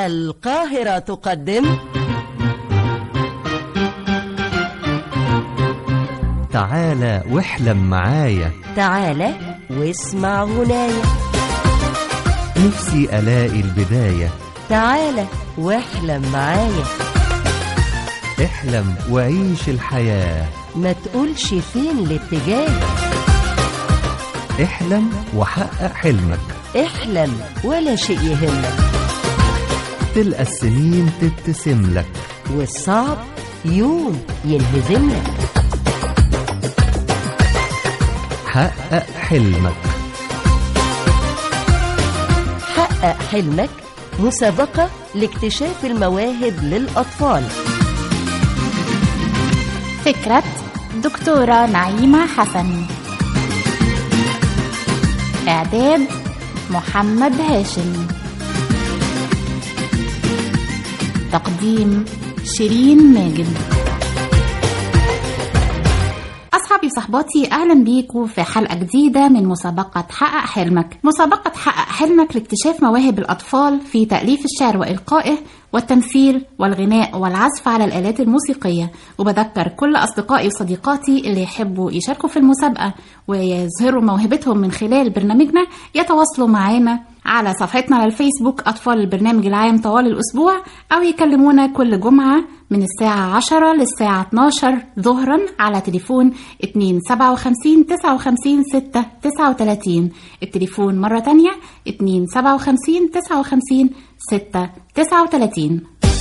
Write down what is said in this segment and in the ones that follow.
القاهرة تقدم تعالى واحلم معايا تعالى واسمع غناية نفسي ألاقي البداية تعالى واحلم معايا احلم وعيش الحياة ما تقولش فين الاتجاه احلم وحقق حلمك احلم ولا شيء يهمك تلقى السنين تبتسم لك والصعب يوم ينهزم لك حقق حلمك حقق حلمك مسابقة لاكتشاف المواهب للأطفال فكرة دكتورة نعيمة حسن إعداد محمد هاشم تقديم شيرين ماجد أصحابي وصحباتي أهلا بيكم في حلقة جديدة من مسابقة حقق حلمك مسابقة حقق حلمك لاكتشاف مواهب الأطفال في تأليف الشعر وإلقائه والتمثيل والغناء والعزف على الآلات الموسيقية وبذكر كل أصدقائي وصديقاتي اللي يحبوا يشاركوا في المسابقة ويظهروا موهبتهم من خلال برنامجنا يتواصلوا معانا على صفحتنا على الفيسبوك أطفال البرنامج العام طوال الأسبوع أو يكلمونا كل جمعة من الساعة 10 للساعة 12 ظهرا على تليفون 257 59 6 39 التليفون مرة تانية 257 59 6 39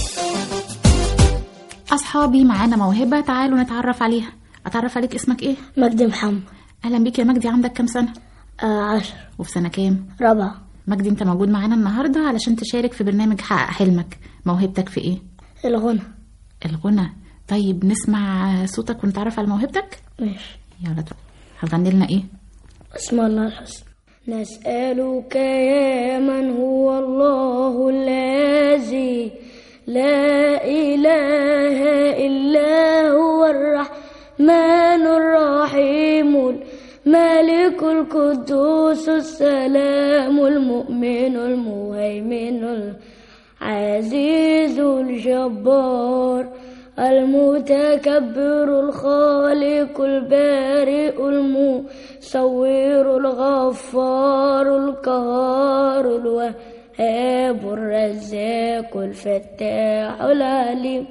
أصحابي معانا موهبة تعالوا نتعرف عليها أتعرف عليك اسمك إيه؟ مجدي محمد أهلا بيك يا مجدي عندك كام سنة؟ آه عشر وفي سنة كام؟ رابعة مجدي أنت موجود معانا النهاردة علشان تشارك في برنامج حقق حلمك موهبتك في إيه؟ الغنى الغنى طيب نسمع صوتك ونتعرف على موهبتك ماشي يلا طب هتغني لنا ايه اسم الله الحسنى نسألك يا من هو الله الذي لا إله إلا هو الرحمن الرحيم الملك القدوس السلام المؤمن المهيمن العزيز الجبار المتكبر الخالق البارئ المصور الغفار القهار الوهاب الرزاق الفتاح العليم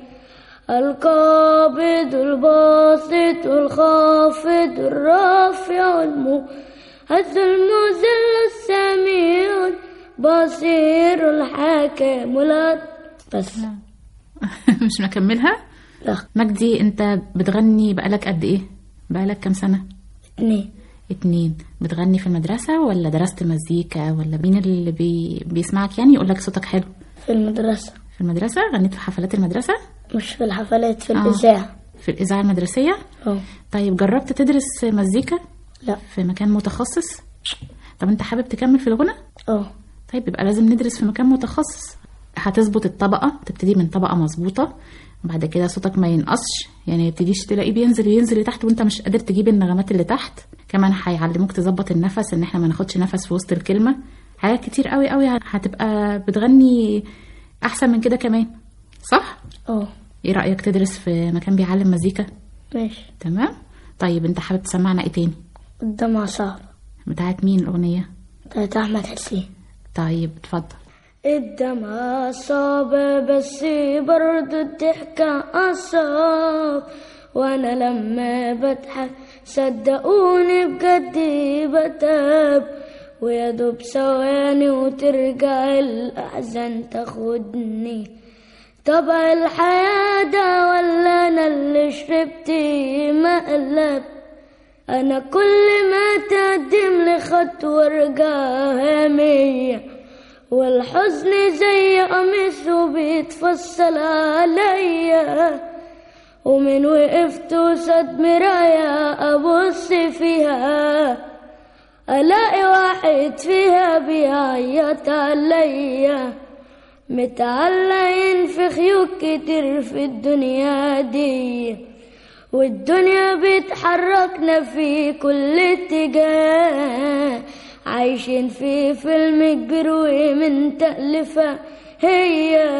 القابض الباسط الخافض الرافع المهز المذل السميع البصير الحكيم لا بس مش مكملها لا مجدي انت بتغني بقالك قد ايه بقالك كام سنة اتنين اتنين بتغني في المدرسة ولا درست مزيكا ولا مين اللي بي... بيسمعك يعني يقول لك صوتك حلو في المدرسة في المدرسة غنيت في حفلات المدرسة مش في الحفلات في آه. الإذاعة في الإذاعة المدرسية اه طيب جربت تدرس مزيكا لا في مكان متخصص طب انت حابب تكمل في الغنى اه طيب يبقى لازم ندرس في مكان متخصص هتظبط الطبقة تبتدي من طبقة مظبوطة بعد كده صوتك ما ينقصش يعني ما يبتديش تلاقيه بينزل ينزل لتحت وانت مش قادر تجيب النغمات اللي تحت كمان هيعلموك تظبط النفس ان احنا ما ناخدش نفس في وسط الكلمة حاجات كتير قوي قوي هتبقى بتغني احسن من كده كمان صح اه ايه رأيك تدرس في مكان بيعلم مزيكا ماشي تمام طيب انت حابب تسمعنا ايه تاني الدمعة صعبة بتاعت مين الأغنية بتاعت أحمد حسين طيب اتفضل الدمعة صعبة بس برضو الضحكة أصعب وأنا لما بضحك صدقوني بجد بتاب ويا دوب ثواني وترجع الأحزان تاخدني طبع الحياة ده ولا أنا اللي شربت مقلب أنا كل ما تقدم لي خطوة أرجعها مية والحزن زي قميص وبيتفصل عليا ومن وقفت قصاد مراية أبص فيها ألاقي واحد فيها بيعيط عليا متعلقين في خيوط كتير في الدنيا دي والدنيا بتحركنا في كل اتجاه عايشين في فيلم كبير ومن تألفة هي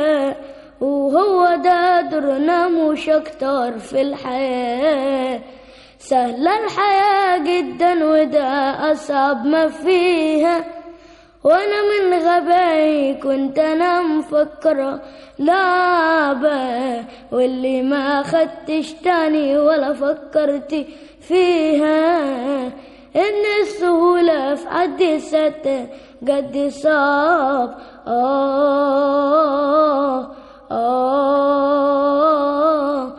قدرنا مش أكتر في الحياة سهلة الحياة جدا وده أصعب ما فيها وانا من غبائي كنت انا مفكرة لعبة واللي ما خدتش تاني ولا فكرت فيها ان السهولة في حد ذاتها قد صعب آه آه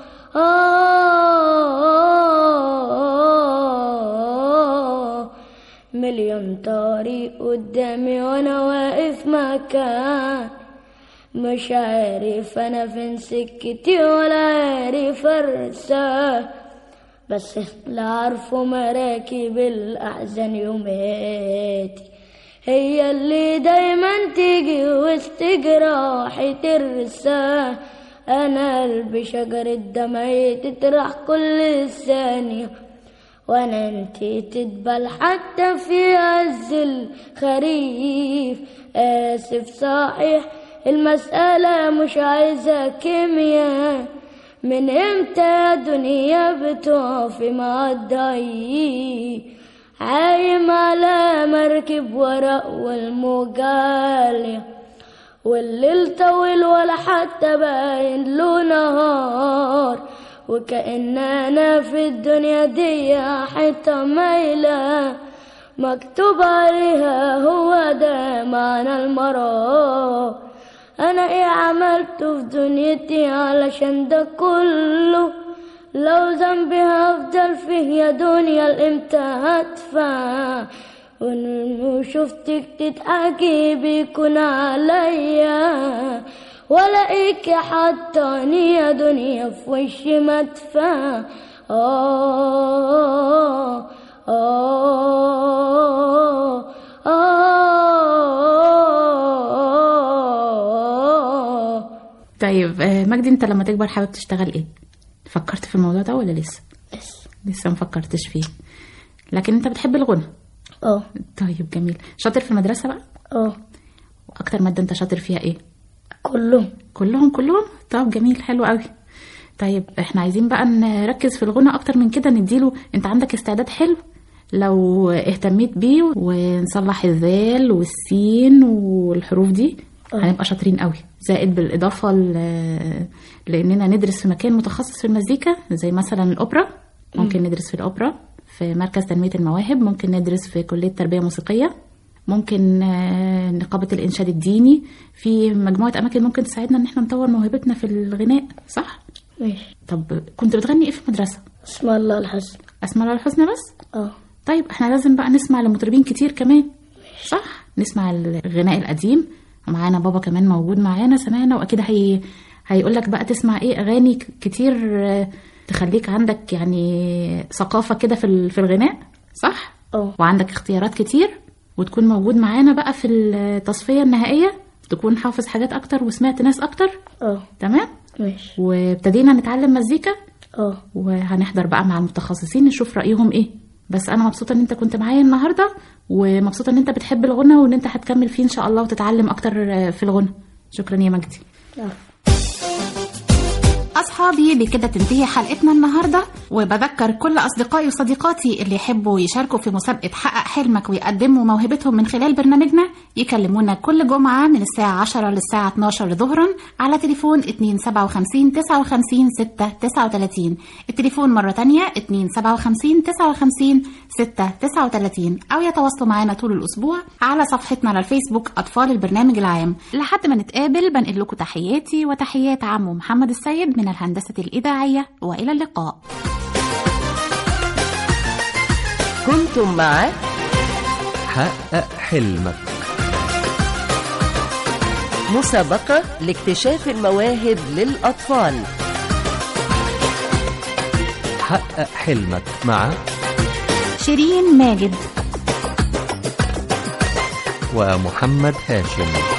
آه مليون طريق قدامي وانا واقف مكان مش عارف انا فين سكتي ولا عارف ارساه بس لا عارفه مراكب الاحزان يوماتي هي اللي دايما تيجي وسط جراحي ترساه انا قلبي شجر الدمع تطرح كل ثانيه وانا انتي تدبل حتى في عز الخريف اسف صحيح المسألة مش عايزة كيمياء من امتى يا دنيا بتقفي مع الضعيف عايم على مركب ورق والموجة والليل طويل ولا حتى باين له نهار وكأن أنا في الدنيا دي حتة مايلة مكتوب عليها هو ده معنى المرار أنا إيه عملته في دنيتي علشان ده كله لو ذنبي هفضل فيه يا دنيا الامتى هدفع وشفتك تضحكي بيكون عليا ولاقيك حطاني يا دنيا في وشي مدفع آه آه آه طيب آه، مجدي انت لما تكبر حابب تشتغل ايه فكرت في الموضوع ده ولا لسه بس لسه ما فكرتش فيه لكن انت بتحب الغنى اه طيب جميل شاطر في المدرسه بقى اه واكتر ماده انت شاطر فيها ايه كلهم كلهم كلهم طب جميل حلو قوي طيب احنا عايزين بقى نركز في الغنى اكتر من كده نديله انت عندك استعداد حلو لو اهتميت بيه ونصلح الذال والسين والحروف دي آه. هنبقى شاطرين قوي زائد بالاضافه ل- لاننا ندرس في مكان متخصص في المزيكا زي مثلا الاوبرا ممكن ندرس في الاوبرا في مركز تنميه المواهب ممكن ندرس في كليه تربيه موسيقيه ممكن آه، نقابه الانشاد الديني في مجموعه اماكن ممكن تساعدنا ان احنا نطور موهبتنا في الغناء صح ماشي طب كنت بتغني ايه في المدرسه اسم الله الحسن اسمع الله الحسنى بس اه طيب احنا لازم بقى نسمع لمطربين كتير كمان صح نسمع الغناء القديم ومعانا بابا كمان موجود معانا سمعنا واكيد هي هيقول لك بقى تسمع ايه اغاني ك- كتير آه، تخليك عندك يعني ثقافه كده في ال- في الغناء صح اه وعندك اختيارات كتير وتكون موجود معانا بقى في التصفيه النهائيه تكون حافظ حاجات اكتر وسمعت ناس اكتر اه تمام ماشي وابتدينا نتعلم مزيكا اه وهنحضر بقى مع المتخصصين نشوف رأيهم ايه بس انا مبسوطة ان انت كنت معايا النهاردة ومبسوطة ان انت بتحب الغنى وان انت هتكمل فيه ان شاء الله وتتعلم اكتر في الغنى شكرا يا مجدي آه. أصحابي بكده تنتهي حلقتنا النهاردة وبذكر كل أصدقائي وصديقاتي اللي يحبوا يشاركوا في مسابقة حقق حلمك ويقدموا موهبتهم من خلال برنامجنا يكلمونا كل جمعة من الساعة 10 للساعة 12 ظهرا على تليفون 257 59 6 39 التليفون مرة تانية 257 59 6 39 أو يتواصلوا معنا طول الأسبوع على صفحتنا على الفيسبوك أطفال البرنامج العام لحد ما نتقابل بنقل لكم تحياتي وتحيات عمو محمد السيد من الهندسة الإذاعية وإلى اللقاء كنتم مع حقق حلمك مسابقة لاكتشاف المواهب للأطفال حقق حلمك مع شيرين ماجد ومحمد هاشم